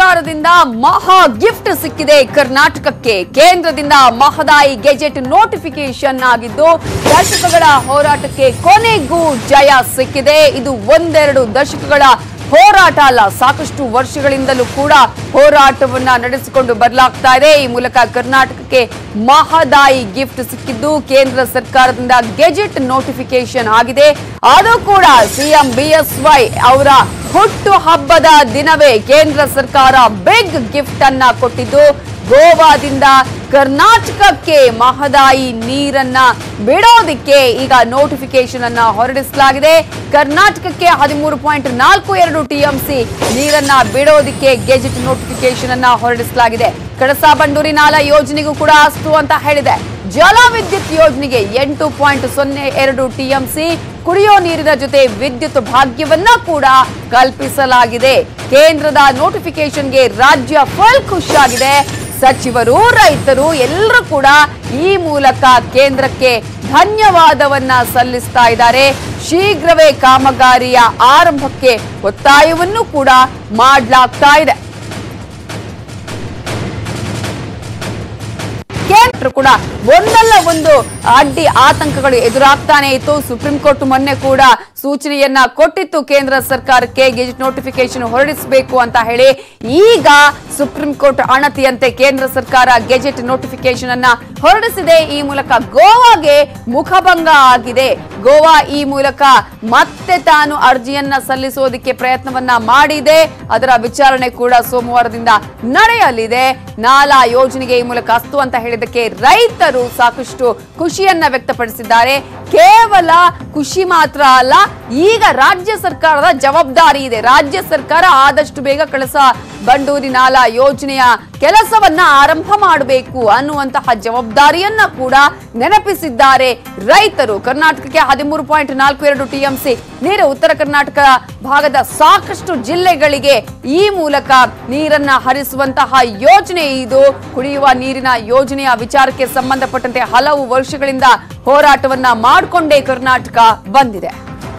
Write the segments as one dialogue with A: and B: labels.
A: ಸರ್ಕಾರದಿಂದ ಮಹಾ ಗಿಫ್ಟ್ ಸಿಕ್ಕಿದೆ ಕರ್ನಾಟಕಕ್ಕೆ ಕೇಂದ್ರದಿಂದ ಮಹದಾಯಿ ಗೆಜೆಟ್ ನೋಟಿಫಿಕೇಶನ್ ಆಗಿದ್ದು ದಶಕಗಳ ಹೋರಾಟಕ್ಕೆ ಕೊನೆಗೂ ಜಯ ಸಿಕ್ಕಿದೆ ಇದು ಒಂದೆರಡು ದಶಕಗಳ ಹೋರಾಟ ಅಲ್ಲ ಸಾಕಷ್ಟು ವರ್ಷಗಳಿಂದಲೂ ಕೂಡ ಹೋರಾಟವನ್ನ ನಡೆಸಿಕೊಂಡು ಬರಲಾಗ್ತಾ ಇದೆ ಈ ಮೂಲಕ ಕರ್ನಾಟಕಕ್ಕೆ ಮಹದಾಯಿ ಗಿಫ್ಟ್ ಸಿಕ್ಕಿದ್ದು ಕೇಂದ್ರ ಸರ್ಕಾರದಿಂದ ಗೆಜೆಟ್ ನೋಟಿಫಿಕೇಶನ್ ಆಗಿದೆ ಅದು ಕೂಡ ಸಿಎಂ ಬಿಎಸ್ವೈ ಅವರ ಹುಟ್ಟು ಹಬ್ಬದ ದಿನವೇ ಕೇಂದ್ರ ಸರ್ಕಾರ ಬಿಗ್ ಗಿಫ್ಟ್ ಅನ್ನ ಕೊಟ್ಟಿದ್ದು ಗೋವಾದಿಂದ ಕರ್ನಾಟಕಕ್ಕೆ ಮಹದಾಯಿ ನೀರನ್ನ ಬಿಡೋದಿಕ್ಕೆ ಈಗ ನೋಟಿಫಿಕೇಶನ್ ಅನ್ನ ಹೊರಡಿಸಲಾಗಿದೆ ಕರ್ನಾಟಕಕ್ಕೆ ಹದಿಮೂರು ಪಾಯಿಂಟ್ ನಾಲ್ಕು ಎರಡು ಟಿಎಂಸಿ ನೀರನ್ನ ಬಿಡೋದಿಕ್ಕೆ ಗೆಜೆಟ್ ನೋಟಿಫಿಕೇಶನ್ ಅನ್ನ ಹೊರಡಿಸಲಾಗಿದೆ ಕಳಸಾ ಬಂಡೂರಿ ನಾಲಾ ಯೋಜನೆಗೂ ಕೂಡ ಅಸ್ತು ಅಂತ ಹೇಳಿದೆ ಜಲ ವಿದ್ಯುತ್ ಯೋಜನೆಗೆ ಎಂಟು ಪಾಯಿಂಟ್ ಸೊನ್ನೆ ಎರಡು ಟಿಎಂಸಿ ಕುಡಿಯೋ ನೀರಿನ ಜೊತೆ ವಿದ್ಯುತ್ ಭಾಗ್ಯವನ್ನ ಕೂಡ ಕಲ್ಪಿಸಲಾಗಿದೆ ಕೇಂದ್ರದ ನೋಟಿಫಿಕೇಶನ್ಗೆ ರಾಜ್ಯ ಫುಲ್ ಖುಷಿಯಾಗಿದೆ ಸಚಿವರು ರೈತರು ಎಲ್ಲರೂ ಕೂಡ ಈ ಮೂಲಕ ಕೇಂದ್ರಕ್ಕೆ ಧನ್ಯವಾದವನ್ನ ಸಲ್ಲಿಸ್ತಾ ಇದ್ದಾರೆ ಶೀಘ್ರವೇ ಕಾಮಗಾರಿಯ ಆರಂಭಕ್ಕೆ ಒತ್ತಾಯವನ್ನು ಕೂಡ ಮಾಡಲಾಗ್ತಾ ಇದೆ ಕೇಂದ್ರ ಕೂಡ ಒಂದಲ್ಲ ಒಂದು ಅಡ್ಡಿ ಆತಂಕಗಳು ಎದುರಾಗ್ತಾನೆ ಇತ್ತು ಸುಪ್ರೀಂ ಕೋರ್ಟ್ ಮೊನ್ನೆ ಕೂಡ ಸೂಚನೆಯನ್ನ ಕೊಟ್ಟಿತ್ತು ಕೇಂದ್ರ ಸರ್ಕಾರಕ್ಕೆ ಗೆಜೆಟ್ ನೋಟಿಫಿಕೇಶನ್ ಹೊರಡಿಸಬೇಕು ಅಂತ ಹೇಳಿ ಈಗ ಸುಪ್ರೀಂ ಕೋರ್ಟ್ ಅಣತಿಯಂತೆ ಕೇಂದ್ರ ಸರ್ಕಾರ ಗೆಜೆಟ್ ನೋಟಿಫಿಕೇಶನ್ ಅನ್ನ ಹೊರಡಿಸಿದೆ ಈ ಮೂಲಕ ಗೋವಾಗೆ ಮುಖಭಂಗ ಆಗಿದೆ ಗೋವಾ ಈ ಮೂಲಕ ಮತ್ತೆ ತಾನು ಅರ್ಜಿಯನ್ನ ಸಲ್ಲಿಸೋದಕ್ಕೆ ಪ್ರಯತ್ನವನ್ನ ಮಾಡಿದೆ ಅದರ ವಿಚಾರಣೆ ಕೂಡ ಸೋಮವಾರದಿಂದ ನಡೆಯಲಿದೆ ನಾಲಾ ಯೋಜನೆಗೆ ಈ ಮೂಲಕ ಅಸ್ತು ಅಂತ ಹೇಳಿದಕ್ಕೆ ರೈತರು ಸಾಕಷ್ಟು ಖುಷಿಯನ್ನ ವ್ಯಕ್ತಪಡಿಸಿದ್ದಾರೆ ಕೇವಲ ಖುಷಿ ಮಾತ್ರ ಅಲ್ಲ ಈಗ ರಾಜ್ಯ ಸರ್ಕಾರದ ಜವಾಬ್ದಾರಿ ಇದೆ ರಾಜ್ಯ ಸರ್ಕಾರ ಆದಷ್ಟು ಬೇಗ ಕಳಸ ಬಂಡೂರಿ ನಾಲಾ ಯೋಜನೆಯ ಕೆಲಸವನ್ನ ಆರಂಭ ಮಾಡಬೇಕು ಅನ್ನುವಂತಹ ಜವಾಬ್ದಾರಿಯನ್ನ ಕೂಡ ನೆನಪಿಸಿದ್ದಾರೆ ರೈತರು ಕರ್ನಾಟಕಕ್ಕೆ ಹದಿಮೂರು ಪಾಯಿಂಟ್ ನಾಲ್ಕು ಎರಡು ಟಿಎಂಸಿ ನೀರು ಉತ್ತರ ಕರ್ನಾಟಕ ಭಾಗದ ಸಾಕಷ್ಟು ಜಿಲ್ಲೆಗಳಿಗೆ ಈ ಮೂಲಕ ನೀರನ್ನ ಹರಿಸುವಂತಹ ಯೋಜನೆ ಇದು ಕುಡಿಯುವ ನೀರಿನ ಯೋಜನೆಯ ವಿಚಾರಕ್ಕೆ ಸಂಬಂಧಪಟ್ಟಂತೆ ಹಲವು ವರ್ಷಗಳಿಂದ ಹೋರಾಟವನ್ನ ಮಾಡಿಕೊಂಡೇ ಕರ್ನಾಟಕ ಬಂದಿದೆ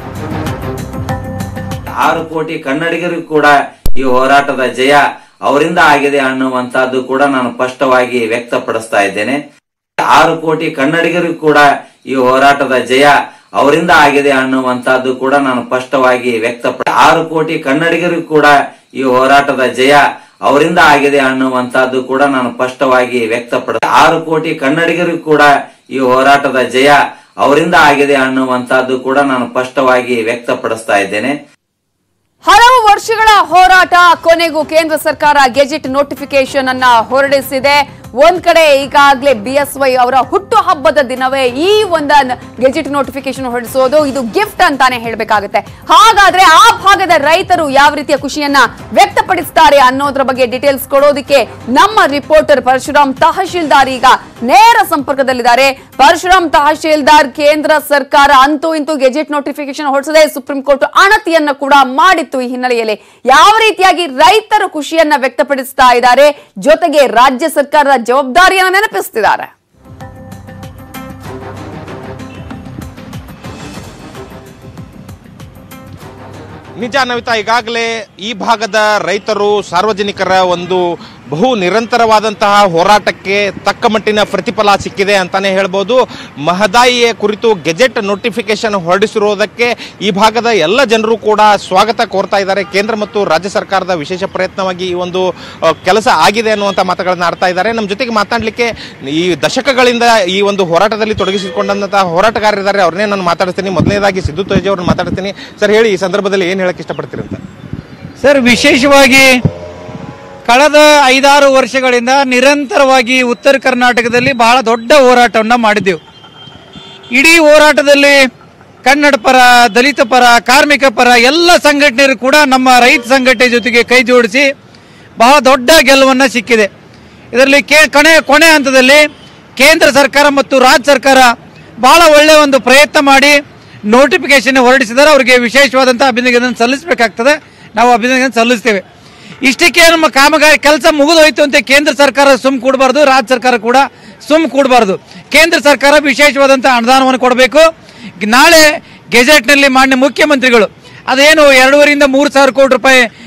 B: ಆರು ಕೋಟಿ ಕನ್ನಡಿಗರಿಗೂ ಕೂಡ ಈ ಹೋರಾಟದ ಜಯ ಅವರಿಂದ ಆಗಿದೆ ಅನ್ನುವಂತಹದ್ದು ಕೂಡ ನಾನು ಸ್ಪಷ್ಟವಾಗಿ ವ್ಯಕ್ತಪಡಿಸ್ತಾ ಇದ್ದೇನೆ ಆರು ಕೋಟಿ ಕನ್ನಡಿಗರಿಗೂ ಕೂಡ ಈ ಹೋರಾಟದ ಜಯ ಅವರಿಂದ ಆಗಿದೆ ಅನ್ನುವಂತಹದ್ದು ಕೂಡ ನಾನು ಸ್ಪಷ್ಟವಾಗಿ ವ್ಯಕ್ತಪಡ ಆರು ಕೋಟಿ ಕನ್ನಡಿಗರಿಗೂ ಕೂಡ ಈ ಹೋರಾಟದ ಜಯ ಅವರಿಂದ ಆಗಿದೆ ಅನ್ನುವಂತಹದ್ದು ಕೂಡ ನಾನು ಸ್ಪಷ್ಟವಾಗಿ ವ್ಯಕ್ತಪಡ ಆರು ಕೋಟಿ ಕನ್ನಡಿಗರಿಗೂ ಕೂಡ ಈ ಹೋರಾಟದ ಜಯ ಅವರಿಂದ ಆಗಿದೆ ಅನ್ನುವಂತಹದ್ದು ಕೂಡ ನಾನು ಸ್ಪಷ್ಟವಾಗಿ ವ್ಯಕ್ತಪಡಿಸ್ತಾ ಇದ್ದೇನೆ
A: ಹಲವು ವರ್ಷಗಳ ಹೋರಾಟ ಕೊನೆಗೂ ಕೇಂದ್ರ ಸರ್ಕಾರ ಗೆಜೆಟ್ ನೋಟಿಫಿಕೇಶನ್ ಅನ್ನ ಹೊರಡಿಸಿದೆ ಒಂದ್ ಕಡೆ ಈಗಾಗಲೇ ಬಿಎಸ್ವೈ ಅವರ ಹುಟ್ಟು ಹಬ್ಬದ ದಿನವೇ ಈ ಒಂದ ಗೆಜೆಟ್ ನೋಟಿಫಿಕೇಶನ್ ಹೊರಡಿಸೋದು ಇದು ಗಿಫ್ಟ್ ಅಂತಾನೆ ಹೇಳ್ಬೇಕಾಗುತ್ತೆ ಹಾಗಾದ್ರೆ ಆ ಭಾಗದ ರೈತರು ಯಾವ ರೀತಿಯ ಖುಷಿಯನ್ನ ವ್ಯಕ್ತಪಡಿಸ್ತಾರೆ ಅನ್ನೋದ್ರ ಬಗ್ಗೆ ಡೀಟೇಲ್ಸ್ ಕೊಡೋದಕ್ಕೆ ನಮ್ಮ ರಿಪೋರ್ಟರ್ ಪರಶುರಾಮ್ ತಹಶೀಲ್ದಾರ್ ಈಗ ನೇರ ಸಂಪರ್ಕದಲ್ಲಿದ್ದಾರೆ ಪರಶುರಾಮ್ ತಹಶೀಲ್ದಾರ್ ಕೇಂದ್ರ ಸರ್ಕಾರ ಅಂತೂ ಇಂತೂ ಗೆಜೆಟ್ ನೋಟಿಫಿಕೇಶನ್ ಹೊರಡಿಸದೆ ಸುಪ್ರೀಂ ಕೋರ್ಟ್ ಅಣತಿಯನ್ನ ಕೂಡ ಮಾಡಿತ್ತು ಈ ಹಿನ್ನೆಲೆಯಲ್ಲಿ ಯಾವ ರೀತಿಯಾಗಿ ರೈತರು ಖುಷಿಯನ್ನ ವ್ಯಕ್ತಪಡಿಸ್ತಾ ಇದ್ದಾರೆ ಜೊತೆಗೆ ರಾಜ್ಯ ಸರ್ಕಾರದ ಜವಾಬ್ದಾರಿಯನ್ನ ನೆನಪಿಸ್ತಿದ್ದಾರೆ
C: ನಿಜ ನವಿತಾ ಈಗಾಗಲೇ ಈ ಭಾಗದ ರೈತರು ಸಾರ್ವಜನಿಕರ ಒಂದು ಬಹು ನಿರಂತರವಾದಂತಹ ಹೋರಾಟಕ್ಕೆ ತಕ್ಕ ಮಟ್ಟಿನ ಪ್ರತಿಫಲ ಸಿಕ್ಕಿದೆ ಅಂತಾನೆ ಹೇಳ್ಬೋದು ಮಹದಾಯಿಯ ಕುರಿತು ಗೆಜೆಟ್ ನೋಟಿಫಿಕೇಶನ್ ಹೊರಡಿಸಿರುವುದಕ್ಕೆ ಈ ಭಾಗದ ಎಲ್ಲ ಜನರು ಕೂಡ ಸ್ವಾಗತ ಕೋರ್ತಾ ಇದ್ದಾರೆ ಕೇಂದ್ರ ಮತ್ತು ರಾಜ್ಯ ಸರ್ಕಾರದ ವಿಶೇಷ ಪ್ರಯತ್ನವಾಗಿ ಈ ಒಂದು ಅಹ್, ಕೆಲಸ ಆಗಿದೆ ಅನ್ನುವಂಥ ಮಾತುಗಳನ್ನ ಆಡ್ತಾ ಇದ್ದಾರೆ ನಮ್ಮ ಜೊತೆಗೆ ಮಾತನಾಡಲಿಕ್ಕೆ ಈ ದಶಕಗಳಿಂದ ಈ ಒಂದು ಹೋರಾಟದಲ್ಲಿ ತೊಡಗಿಸಿಕೊಂಡಂತಹ ಹೋರಾಟಗಾರರಿದ್ದಾರೆ ಅವ್ರನ್ನೇ ನಾನು ಮಾತಾಡ್ತೀನಿ ಮೊದಲನೇದಾಗಿ ಸಿದ್ದು ತೇಜ್ ಅವ್ರನ್ನ ಮಾತಾಡ್ತೀನಿ ಸರ್ ಹೇಳಿ ಈ ಸಂದರ್ಭದಲ್ಲಿ ಏನು ಹೇಳಕ್ಕೆ ಇಷ್ಟಪಡ್ತೀರಿ ಅಂತ
D: ಸರ್ ವಿಶೇಷವಾಗಿ ಕಳೆದ ಐದಾರು ವರ್ಷಗಳಿಂದ ನಿರಂತರವಾಗಿ ಉತ್ತರ ಕರ್ನಾಟಕದಲ್ಲಿ ಬಹಳ ದೊಡ್ಡ ಹೋರಾಟವನ್ನು ಮಾಡಿದ್ದೆವು ಇಡೀ ಹೋರಾಟದಲ್ಲಿ ಕನ್ನಡ ಪರ ದಲಿತ ಪರ ಕಾರ್ಮಿಕ ಪರ ಎಲ್ಲ ಸಂಘಟನೆಯರು ಕೂಡ ನಮ್ಮ ರೈತ ಸಂಘಟನೆ ಜೊತೆಗೆ ಕೈ ಜೋಡಿಸಿ ಬಹಳ ದೊಡ್ಡ ಗೆಲುವನ್ನು ಸಿಕ್ಕಿದೆ ಇದರಲ್ಲಿ ಕೇ ಕೊನೆ ಕೊನೆ ಹಂತದಲ್ಲಿ ಕೇಂದ್ರ ಸರ್ಕಾರ ಮತ್ತು ರಾಜ್ಯ ಸರ್ಕಾರ ಬಹಳ ಒಳ್ಳೆಯ ಒಂದು ಪ್ರಯತ್ನ ಮಾಡಿ ನೋಟಿಫಿಕೇಶನ್ ಹೊರಡಿಸಿದರೆ ಅವರಿಗೆ ವಿಶೇಷವಾದಂಥ ಅಭಿನಂದನೆ ಸಲ್ಲಿಸಬೇಕಾಗ್ತದೆ ನಾವು ಅಭಿನಂದನೆ ಸಲ್ಲಿಸ್ತೇವೆ ಇಷ್ಟಕ್ಕೆ ನಮ್ಮ ಕಾಮಗಾರಿ ಕೆಲಸ ಮುಗಿದೋಯ್ತು ಅಂತ ಕೇಂದ್ರ ಸರ್ಕಾರ ಸುಮ್ ಕೂಡಬಾರ್ದು ರಾಜ್ಯ ಸರ್ಕಾರ ಕೂಡ ಸುಮ್ ಕೂಡಬಾರ್ದು ಕೇಂದ್ರ ಸರ್ಕಾರ ವಿಶೇಷವಾದಂಥ ಅನುದಾನವನ್ನು ಕೊಡಬೇಕು ನಾಳೆ ಗೆಜೆಟ್ನಲ್ಲಿ ಮಾನ್ಯ ಮುಖ್ಯಮಂತ್ರಿಗಳು ಅದೇನು ಎರಡೂವರೆಯಿಂದ ಮೂರು ಸಾವಿರ ಕೋಟಿ ರೂಪಾಯಿ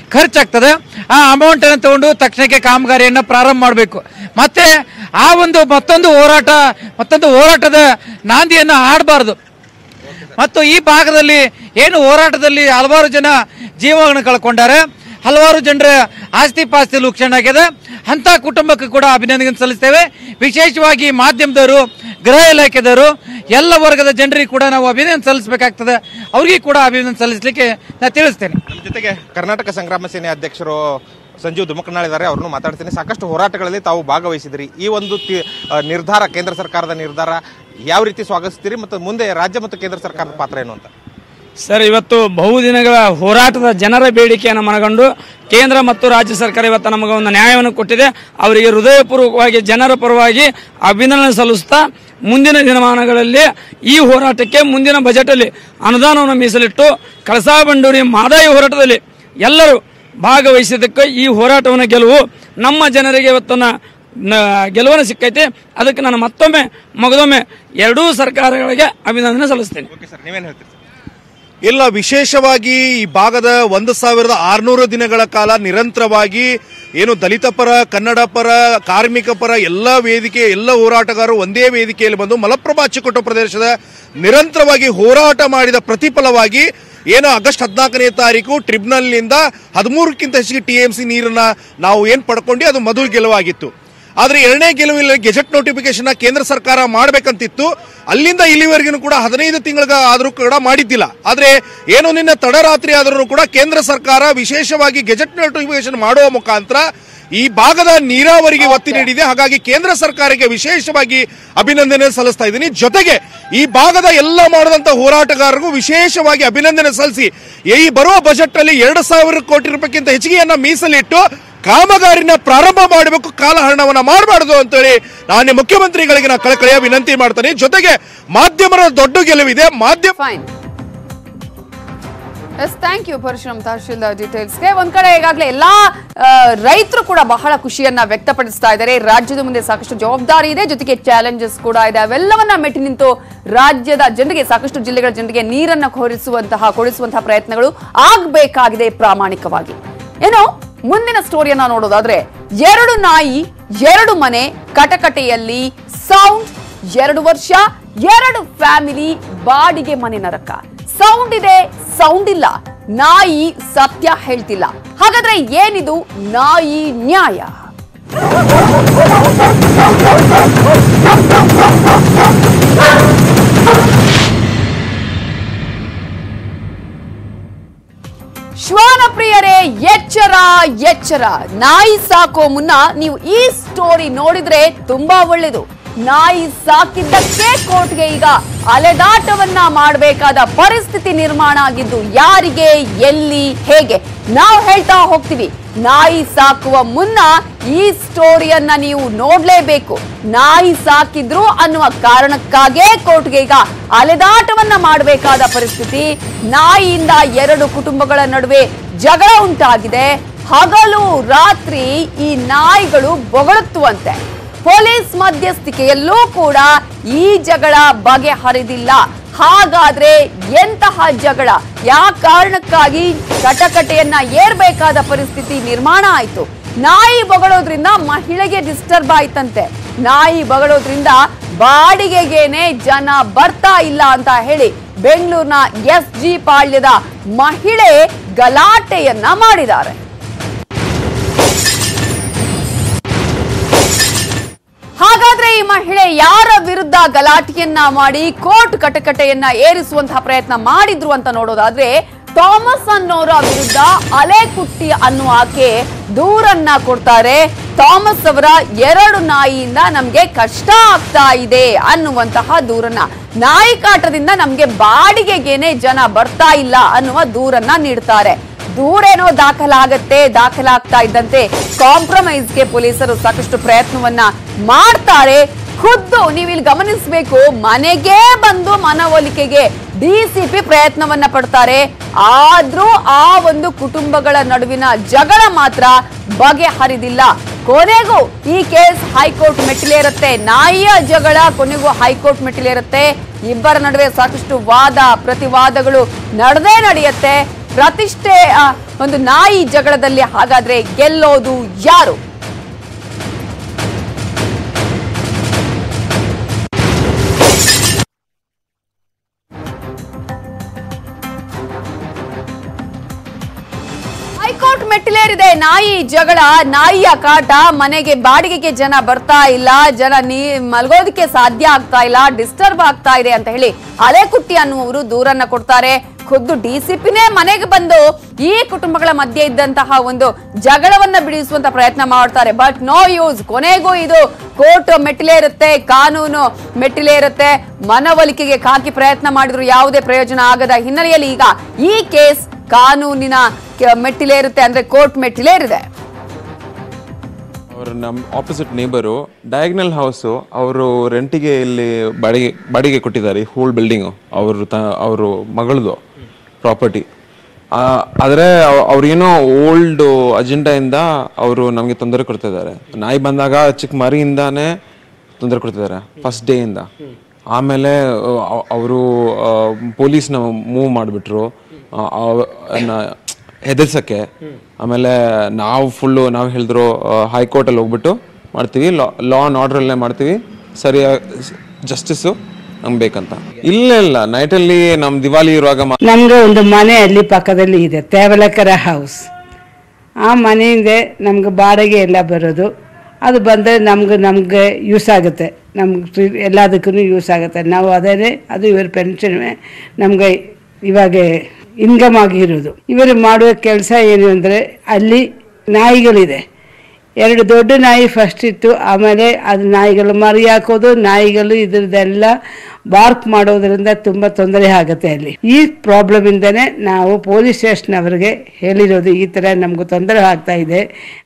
D: ಖರ್ಚಾಗ್ತದೆ ಆ ಅಮೌಂಟ್ ಅನ್ನು ತಗೊಂಡು ತಕ್ಷಣಕ್ಕೆ ಕಾಮಗಾರಿಯನ್ನು ಪ್ರಾರಂಭ ಮಾಡಬೇಕು ಮತ್ತೆ ಆ ಒಂದು ಮತ್ತೊಂದು ಹೋರಾಟ ಮತ್ತೊಂದು ಹೋರಾಟದ ನಾಂದಿಯನ್ನು ಆಡಬಾರ್ದು ಮತ್ತು ಈ ಭಾಗದಲ್ಲಿ ಏನು ಹೋರಾಟದಲ್ಲಿ ಹಲವಾರು ಜನ ಜೀವಗಳನ್ನು ಕಳ್ಕೊಂಡಾರೆ ಹಲವಾರು ಜನರ ಆಸ್ತಿ ಪಾಸ್ತಿ ಲುಕ್ಷಣ ಆಗಿದೆ ಅಂತ ಕುಟುಂಬಕ್ಕೆ ಕೂಡ ಅಭಿನಂದನೆ ಸಲ್ಲಿಸ್ತೇವೆ ವಿಶೇಷವಾಗಿ ಮಾಧ್ಯಮದವರು ಗೃಹ ಇಲಾಖೆದವರು ಎಲ್ಲ ವರ್ಗದ ಜನರಿಗೆ ಕೂಡ ನಾವು ಅಭಿನಂದನೆ ಸಲ್ಲಿಸಬೇಕಾಗ್ತದೆ ಅವ್ರಿಗೆ ಕೂಡ ಅಭಿನಂದನೆ ಸಲ್ಲಿಸಲಿಕ್ಕೆ ನಾನು ತಿಳಿಸ್ತೇನೆ
C: ನಮ್ಮ ಜೊತೆಗೆ ಕರ್ನಾಟಕ ಸಂಗ್ರಾಮ ಸೇನೆ ಅಧ್ಯಕ್ಷರು ಸಂಜೀವ್ ದುಮಕನಾಳ್ ಇದ್ದಾರೆ ಅವ್ರನ್ನು ಮಾತಾಡ್ತೀನಿ ಸಾಕಷ್ಟು ಹೋರಾಟಗಳಲ್ಲಿ ತಾವು ಭಾಗವಹಿಸಿದ್ರಿ ಈ ಒಂದು ತಿ- ಆ, ನಿರ್ಧಾರ ಕೇಂದ್ರ ಸರ್ಕಾರದ ನಿರ್ಧಾರ ಯಾವ ರೀತಿ ಸ್ವಾಗತಿಸ್ತೀರಿ ಮತ್ತು ಮುಂದೆ ರಾಜ್ಯ ಮತ್ತು ಕೇಂದ್ರ ಸರ್ಕಾರದ ಪಾತ್ರ ಏನು ಅಂತ
E: ಸರ್ ಇವತ್ತು ಬಹುದಿನಗಳ ಹೋರಾಟದ ಜನರ ಬೇಡಿಕೆಯನ್ನು ಮನಗಂಡು ಕೇಂದ್ರ ಮತ್ತು ರಾಜ್ಯ ಸರ್ಕಾರ ಇವತ್ತು ನಮಗೆ ಒಂದು ನ್ಯಾಯವನ್ನು ಕೊಟ್ಟಿದೆ ಅವರಿಗೆ ಹೃದಯಪೂರ್ವಕವಾಗಿ ಜನರ ಪರವಾಗಿ ಅಭಿನಂದನೆ ಸಲ್ಲಿಸ್ತಾ ಮುಂದಿನ ದಿನಮಾನಗಳಲ್ಲಿ ಈ ಹೋರಾಟಕ್ಕೆ ಮುಂದಿನ ಬಜೆಟಲ್ಲಿ ಅನುದಾನವನ್ನು ಮೀಸಲಿಟ್ಟು ಕಳಸಾ ಬಂಡೂರಿ ಮಾದಾಯಿ ಹೋರಾಟದಲ್ಲಿ ಎಲ್ಲರೂ ಭಾಗವಹಿಸಿದ್ದಕ್ಕೆ ಈ ಹೋರಾಟವನ್ನು ಗೆಲುವು ನಮ್ಮ ಜನರಿಗೆ ಇವತ್ತನ್ನ ನ- ಗೆಲುವನ್ನು ಸಿಕ್ಕೈತಿ ಅದಕ್ಕೆ ನಾನು ಮತ್ತೊಮ್ಮೆ ಮಗದೊಮ್ಮೆ ಎರಡೂ ಸರ್ಕಾರಗಳಿಗೆ ಅಭಿನಂದನೆ ಸಲ್ಲಿಸ್ತೇನೆ
C: ಓಕೆ ಸರ್ ನೀವೇನು ಹೇಳ್ತೀರಿ ಸರ್
F: ಇಲ್ಲ ವಿಶೇಷವಾಗಿ ಈ ಭಾಗದ ಒಂದು ಸಾವಿರದ ಆರುನೂರು ದಿನಗಳ ಕಾಲ ನಿರಂತರವಾಗಿ ಏನು ದಲಿತ ಪರ ಕನ್ನಡ ಪರ ಕಾರ್ಮಿಕ ಪರ ಎಲ್ಲ ವೇದಿಕೆ ಎಲ್ಲ ಹೋರಾಟಗಾರರು ಒಂದೇ ವೇದಿಕೆಯಲ್ಲಿ ಬಂದು ಮಲಪ್ರಭಾ ಅಚ್ಚುಕಟ್ಟು ಪ್ರದೇಶದ ನಿರಂತರವಾಗಿ ಹೋರಾಟ ಮಾಡಿದ ಪ್ರತಿಫಲವಾಗಿ ಏನು ಆಗಸ್ಟ್ ಹದಿನಾಲ್ಕನೇ ತಾರೀಕು ಟ್ರಿಬ್ಯುನಲ್ನಿಂದ ಹದಿಮೂರಕ್ಕಿಂತ ಹೆಚ್ಚಿಗೆ ಟಿ ಎಂ ಸಿ ನೀರನ್ನ ನಾವು ಏನು ಪಡ್ಕೊಂಡು ಅದು ಮೊದಲು ಗೆಲುವಾಗಿತ್ತು ಆದ್ರೆ ಎರಡನೇ ಗೆಲುವಿಲ್ಲ ಗೆಜೆಟ್ ನೋಟಿಫಿಕೇಶನ್ ಕೇಂದ್ರ ಸರ್ಕಾರ ಮಾಡಬೇಕಂತಿತ್ತು ಅಲ್ಲಿಂದ ಇಲ್ಲಿವರೆಗೂ ಕೂಡ ಹದಿನೈದು ತಿಂಗಳ ಆದರೂ ಕೂಡ ಮಾಡಿದ್ದಿಲ್ಲ ಆದ್ರೆ ಏನು ನಿನ್ನ ತಡರಾತ್ರಿ ಆದರೂ ಕೂಡ ಕೇಂದ್ರ ಸರ್ಕಾರ ವಿಶೇಷವಾಗಿ ಗೆಜೆಟ್ ನೋಟಿಫಿಕೇಶನ್ ಮಾಡುವ ಮುಖಾಂತರ ಈ ಭಾಗದ ನೀರಾವರಿಗೆ ಒತ್ತಿ ನೀಡಿದೆ ಹಾಗಾಗಿ ಕೇಂದ್ರ ಸರ್ಕಾರಕ್ಕೆ ವಿಶೇಷವಾಗಿ ಅಭಿನಂದನೆ ಸಲ್ಲಿಸ್ತಾ ಇದ್ದೀನಿ ಜೊತೆಗೆ ಈ ಭಾಗದ ಎಲ್ಲ ಮಾಡಿದಂತ ಹೋರಾಟಗಾರರಿಗೂ ವಿಶೇಷವಾಗಿ ಅಭಿನಂದನೆ ಸಲ್ಲಿಸಿ ಈ ಬರುವ ಬಜೆಟ್ ಅಲ್ಲಿ ಎರಡು ಸಾವಿರ ಕೋಟಿ ರೂಪಾಯಿಗಿಂತ ಹೆಚ್ಚಿಗೆಯನ್ನ ಮೀಸಲಿಟ್ಟು ಕಾಮಗಾರಿನ ಪ್ರಾರಂಭ ಮಾಡಬೇಕು ಕಾಲಹರಣವನ್ನ ಮಾಡಬಾರದು ಅಂತೇಳಿ ನಾನು ಮುಖ್ಯಮಂತ್ರಿಗಳಿಗೆ ನಾನು ಕಳಕಳಿಯ ವಿನಂತಿ ಮಾಡ್ತೇನೆ ಜೊತೆಗೆ ಮಾಧ್ಯಮರ ದೊಡ್ಡ ಗೆಲುವಿದೆ ಮಾಧ್ಯಮ
A: fine yes thank you Parashuram tahsildar ಡೀಟೇಲ್ಸ್ಗೆ ಒಂದ್ ಕಡೆ ಈಗಾಗಲೇ ಎಲ್ಲಾ ರೈತರು ಕೂಡ ಬಹಳ ಖುಷಿಯನ್ನ ವ್ಯಕ್ತಪಡಿಸ್ತಾ ಇದ್ದಾರೆ ರಾಜ್ಯದ ಮುಂದೆ ಸಾಕಷ್ಟು ಜವಾಬ್ದಾರಿ ಇದೆ ಜೊತೆಗೆ ಚಾಲೆಂಜಸ್ ಕೂಡ ಇದೆ ಅವೆಲ್ಲವನ್ನ ಮೆಟ್ಟಿ ನಿಂತು ರಾಜ್ಯದ ಜನರಿಗೆ ಸಾಕಷ್ಟು ಜಿಲ್ಲೆಗಳ ಜನರಿಗೆ ನೀರನ್ನ ಕೊರಿಸುವಂತಹ ಕೊಡಿಸುವಂತಹ ಪ್ರಯತ್ನಗಳು ಆಗ್ಬೇಕಾಗಿದೆ ಪ್ರಾಮಾಣಿಕವಾಗಿ ಏನು ಮುಂದಿನ ಸ್ಟೋರಿಯನ್ನ ನೋಡೋದಾದ್ರೆ ಎರಡು ನಾಯಿ ಎರಡು ಮನೆ ಕಟಕಟೆಯಲ್ಲಿ ಸೌಂಡ್ ಎರಡು ವರ್ಷ ಎರಡು ಫ್ಯಾಮಿಲಿ ಬಾಡಿಗೆ ಮನೆ ನರಕ ಸೌಂಡ್ ಇದೆ ಸೌಂಡ್ ಇಲ್ಲ ನಾಯಿ ಸತ್ಯ ಹೇಳ್ತಿಲ್ಲ ಹಾಗಾದ್ರೆ ಏನಿದು ನಾಯಿ ನ್ಯಾಯ ಶ್ವಾನ ಪ್ರಿಯರೇ ಎಚ್ಚರ ಎಚ್ಚರ ನಾಯಿ ಸಾಕೋ ಮುನ್ನ ನೀವು ಈ ಸ್ಟೋರಿ ನೋಡಿದ್ರೆ ತುಂಬಾ ಒಳ್ಳೇದು ನಾಯಿ ಸಾಕಿದ್ದಕ್ಕೆ ಕೋರ್ಟ್ಗೆ ಈಗ ಅಲೆದಾಟವನ್ನ ಮಾಡಬೇಕಾದ ಪರಿಸ್ಥಿತಿ ನಿರ್ಮಾಣ ಆಗಿದ್ದು ಯಾರಿಗೆ ಎಲ್ಲಿ ಹೇಗೆ ನಾವು ಹೇಳ್ತಾ ಹೋಗ್ತೀವಿ ನಾಯಿ ಸಾಕುವ ಮುನ್ನ ಈ ಸ್ಟೋರಿಯನ್ನ ನೀವು ನೋಡ್ಲೇಬೇಕು ನಾಯಿ ಸಾಕಿದ್ರು ಅನ್ನುವ ಕಾರಣಕ್ಕಾಗೇ ಕೋರ್ಟ್ಗೆ ಈಗ ಅಲೆದಾಟವನ್ನ ಮಾಡಬೇಕಾದ ಪರಿಸ್ಥಿತಿ ನಾಯಿಯಿಂದ ಎರಡು ಕುಟುಂಬಗಳ ನಡುವೆ ಜಗಳ ಉಂಟಾಗಿದೆ ಹಗಲು ರಾತ್ರಿ ಈ ನಾಯಿಗಳು ಬೊಗಳುತ್ತುವಂತೆ ಪೊಲೀಸ್ ಮಧ್ಯಸ್ಥಿಕೆಯಲ್ಲೂ ಕೂಡ ಈ ಜಗಳ ಬಗೆಹರಿದಿಲ್ಲ ಹಾಗಾದ್ರೆ ಎಂತಹ ಜಗಳ ಯಾ ಕಾರಣಕ್ಕಾಗಿ ಕಟಕಟೆಯನ್ನ ಏರ್ಬೇಕಾದ ಪರಿಸ್ಥಿತಿ ನಿರ್ಮಾಣ ಆಯ್ತು ನಾಯಿ ಬಗಳೋದ್ರಿಂದ ಮಹಿಳೆಗೆ ಡಿಸ್ಟರ್ಬ್ ಆಯ್ತಂತೆ ನಾಯಿ ಬಗಳೋದ್ರಿಂದ ಬಾಡಿಗೆಗೇನೆ ಜನ ಬರ್ತಾ ಇಲ್ಲ ಅಂತ ಹೇಳಿ ಬೆಂಗಳೂರಿನ ಎಸ್ ಜಿ ಪಾಳ್ಯದ ಮಹಿಳೆ ಗಲಾಟೆಯನ್ನ ಮಾಡಿದ್ದಾರೆ ಹಾಗಾದ್ರೆ ಈ ಮಹಿಳೆ ಯಾರ ವಿರುದ್ಧ ಗಲಾಟೆಯನ್ನ ಮಾಡಿ ಕೋರ್ಟ್ ಕಟಕಟೆಯನ್ನ ಏರಿಸುವಂತಹ ಪ್ರಯತ್ನ ಮಾಡಿದ್ರು ಅಂತ ನೋಡೋದಾದ್ರೆ ಥಾಮಸ್ ಅನ್ನೋರ ವಿರುದ್ಧ ಅಲೆಕುಟ್ಟಿ ಅನ್ನುವ ಆಕೆ ದೂರನ್ನ ಕೊಡ್ತಾರೆ ಥಾಮಸ್ ಅವರ ಎರಡು ನಾಯಿಯಿಂದ ನಮ್ಗೆ ಕಷ್ಟ ಆಗ್ತಾ ಇದೆ ಅನ್ನುವಂತಹ ದೂರನ್ನ ನಾಯಿ ಕಾಟದಿಂದ ನಮ್ಗೆ ಬಾಡಿಗೆಗೇನೆ ಜನ ಬರ್ತಾ ಇಲ್ಲ ಅನ್ನುವ ದೂರನ್ನ ನೀಡ್ತಾರೆ ದೂರೇನೋ ದಾಖಲಾಗತ್ತೆ ದಾಖಲಾಗ್ತಾ ಇದ್ದಂತೆ ಕಾಂಪ್ರಮೈಸ್ಗೆ ಪೊಲೀಸರು ಸಾಕಷ್ಟು ಪ್ರಯತ್ನವನ್ನ ಮಾಡ್ತಾರೆ ಖುದ್ದು ನೀವಿಲ್ಲಿ ಗಮನಿಸಬೇಕು ಮನೆಗೆ ಬಂದು ಮನವೊಲಿಕೆಗೆ ಡಿಸಿಪಿ ಪ್ರಯತ್ನವನ್ನ ಪಡ್ತಾರೆ ಆದ್ರೂ ಆ ಒಂದು ಕುಟುಂಬಗಳ ನಡುವಿನ ಜಗಳ ಮಾತ್ರ ಬಗೆಹರಿದಿಲ್ಲ ಕೊನೆಗೂ ಈ ಕೇಸ್ ಹೈಕೋರ್ಟ್ ಮೆಟ್ಟಿಲೇರುತ್ತೆ ನಾಯಿಯ ಜಗಳ ಕೊನೆಗೂ ಹೈಕೋರ್ಟ್ ಮೆಟ್ಟಿಲೇರುತ್ತೆ ಇಬ್ಬರ ನಡುವೆ ಸಾಕಷ್ಟು ವಾದ ಪ್ರತಿವಾದಗಳು ನಡೆದೇ ನಡೆಯುತ್ತೆ ಪ್ರತಿಷ್ಠೆ ಆ, ಒಂದು ನಾಯಿ ಜಗಳದಲ್ಲಿ ಹಾಗಾದ್ರೆ ಗೆಲ್ಲೋದು ಯಾರು ಹೈಕೋರ್ಟ್ ಮೆಟ್ಟಿಲೇರಿದೆ ನಾಯಿ ಜಗಳ ನಾಯಿಯ ಕಾಟ ಮನೆಗೆ ಬಾಡಿಗೆಗೆ ಜನ ಬರ್ತಾ ಇಲ್ಲ ಜನ ನೀ ಮಲಗೋದಕ್ಕೆ ಸಾಧ್ಯ ಆಗ್ತಾ ಇಲ್ಲ ಡಿಸ್ಟರ್ಬ್ ಆಗ್ತಾ ಇದೆ ಅಂತ ಹೇಳಿ ಅಲೆಕುಟ್ಟಿ ಅನ್ನುವರು ದೂರನ್ನ ಕೊಡ್ತಾರೆ ಖುದ್ದು ಡಿಸಿಪಿನೇ ಮನೆಗೆ ಬಂದು ಈ ಕುಟುಂಬಗಳ ಮಧ್ಯೆ ಇದ್ದಂತಹ ಒಂದು ಜಗಳವನ್ನ ಬಿಡಿಸುವಂತ ಪ್ರಯತ್ನ ಮಾಡ್ತಾರೆ ಬಟ್ ನೋ ಯೂಸ್ ಕೊನೆಗೂ ಇದು ಕೋರ್ಟ್ ಮೆಟ್ಟಿಲೇ ಇರುತ್ತೆ ಕಾನೂನು ಮೆಟ್ಟಿಲೇ ಇರುತ್ತೆ ಮನವೊಲಿಕೆಗೆ ಹಾಕಿ ಪ್ರಯತ್ನ ಮಾಡಿದ್ರು ಯಾವುದೇ ಪ್ರಯೋಜನ ಆಗದ ಹಿನ್ನೆಲೆಯಲ್ಲಿ ಈಗ ಈ ಕೇಸ್ ಕಾನೂನಿನ ಕೆ- ಮೆಟ್ಟಿಲೇರುತ್ತೆ ಅಂದ್ರೆ ಕೋರ್ಟ್ ಮೆಟ್ಟಿಲೇರಿದೆ
G: ಅವರು ನಮ್ಮ ಆಪೋಸಿಟ್ ನೇಬರು ಡಯಾಗ್ನಲ್ ಹೌಸು ಅವರು ರೆಂಟಿಗೆ ಇಲ್ಲಿ ಬಾಡಿಗೆ ಬಾಡಿಗೆ ಕೊಟ್ಟಿದ್ದಾರೆ ಹೋಲ್ ಬಿಲ್ಡಿಂಗು ಅವರು ತ ಅವರು ಮಗಳದು ಪ್ರಾಪರ್ಟಿ ಆದರೆ ಅವ್ರೇನೋ ಓಲ್ಡ್ ಅಜೆಂಡಾಯಿಂದ ಅವರು ನಮಗೆ ತೊಂದರೆ ಕೊಡ್ತಿದ್ದಾರೆ ನಾಯಿ ಬಂದಾಗ ಚಿಕ್ಕ ಮರಿಯಿಂದಾನೇ ತೊಂದರೆ ಕೊಡ್ತಿದ್ದಾರೆ ಫಸ್ಟ್ ಡೇಯಿಂದ ಆಮೇಲೆ ಅವರು ಪೊಲೀಸ್ನ ಮೂವ್ ಮಾಡಿಬಿಟ್ರು ಹೆದರ್ಸಕ್ಕೆ ಆಮೇಲೆ ನಾವು ಫುಲ್ಲು ನಾವು ಹೇಳಿದ್ರು ಹೈಕೋರ್ಟಲ್ಲಿ ಹೋಗ್ಬಿಟ್ಟು ಮಾಡ್ತೀವಿ ಲಾ ಲಾ ಆ್ಯಂಡ್ ಆರ್ಡ್ರಲ್ಲೇ ಮಾಡ್ತೀವಿ ಸರಿಯಾಗಿ ಜಸ್ಟಿಸ್ಸು ನಮ್ಗೆ ಬೇಕಂತ ಇಲ್ಲ ಇಲ್ಲ ನೈಟಲ್ಲಿ ನಮ್ಮ ದಿವಾಲಿ ಇರುವಾಗ ಮಾ-
H: ನಮ್ಗೆ ಒಂದು ಮನೆ ಅಲ್ಲಿ ಪಕ್ಕದಲ್ಲಿ ಇದೆ ತೇವಲಕರ ಹೌಸ್ ಆ ಮನೆಯಿಂದ ನಮ್ಗೆ ಬಾಡಿಗೆ ಎಲ್ಲ ಬರೋದು ಅದು ಬಂದರೆ ನಮ್ಗೆ ನಮಗೆ ಯೂಸ್ ಆಗುತ್ತೆ ನಮ್ಗೆ ಎಲ್ಲದಕ್ಕೂ ಯೂಸ್ ಆಗುತ್ತೆ ನಾವು ಅದೇ ಅದು ಇವ್ರ ಪೆನ್ಷನ್ ನಮಗೆ ಇವಾಗ ಇನ್ಕಮ್ ಆಗಿರೋದು ಇವರು ಮಾಡುವ ಕೆಲಸ ಏನು ಅಂದರೆ ಅಲ್ಲಿ ನಾಯಿಗಳಿದೆ ಎರಡು ದೊಡ್ಡ ನಾಯಿ ಫಸ್ಟ್ ಇತ್ತು ಆಮೇಲೆ ಅದು ನಾಯಿಗಳು ಮರಿ ಹಾಕೋದು ನಾಯಿಗಳು ಇದ್ರದ್ದೆಲ್ಲ ಬಾರ್ಕ್ ಮಾಡೋದ್ರಿಂದ ತುಂಬ ತೊಂದರೆ ಆಗುತ್ತೆ ಅಲ್ಲಿ ಈ ಪ್ರಾಬ್ಲಮ್ ಇಂದನೇ ನಾವು ಪೊಲೀಸ್ ಸ್ಟೇಷನ್ ಅವರಿಗೆ ಹೇಳಿರೋದು ಈ ಥರ ನಮ್ಗೆ ತೊಂದರೆ ಆಗ್ತಾ ಇದೆ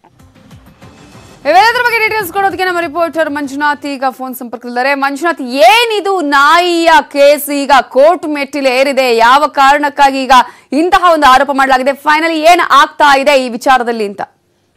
A: ಇವೆಲ್ಲದರ ಬಗ್ಗೆ ಡೀಟೇಲ್ಸ್ ಕೊಡೋದಕ್ಕೆ ನಮ್ಮ ರಿಪೋರ್ಟರ್ ಮಂಜುನಾಥ್ ಈಗ ಫೋನ್ ಸಂಪರ್ಕದಲ್ಲಿದ್ದಾರೆ ಮಂಜುನಾಥ್ ಏನಿದು ನಾಯಿಯ ಕೇಸ್ ಈಗ ಕೋರ್ಟ್ ಮೆಟ್ಟಿಲು ಏರಿದೆ ಯಾವ ಕಾರಣಕ್ಕಾಗಿ ಈಗ ಇಂತಹ ಒಂದು ಆರೋಪ ಮಾಡಲಾಗಿದೆ ಫೈನಲಿ ಏನ್ ಆಗ್ತಾ ಇದೆ ಈ ವಿಚಾರದಲ್ಲಿ ಅಂತ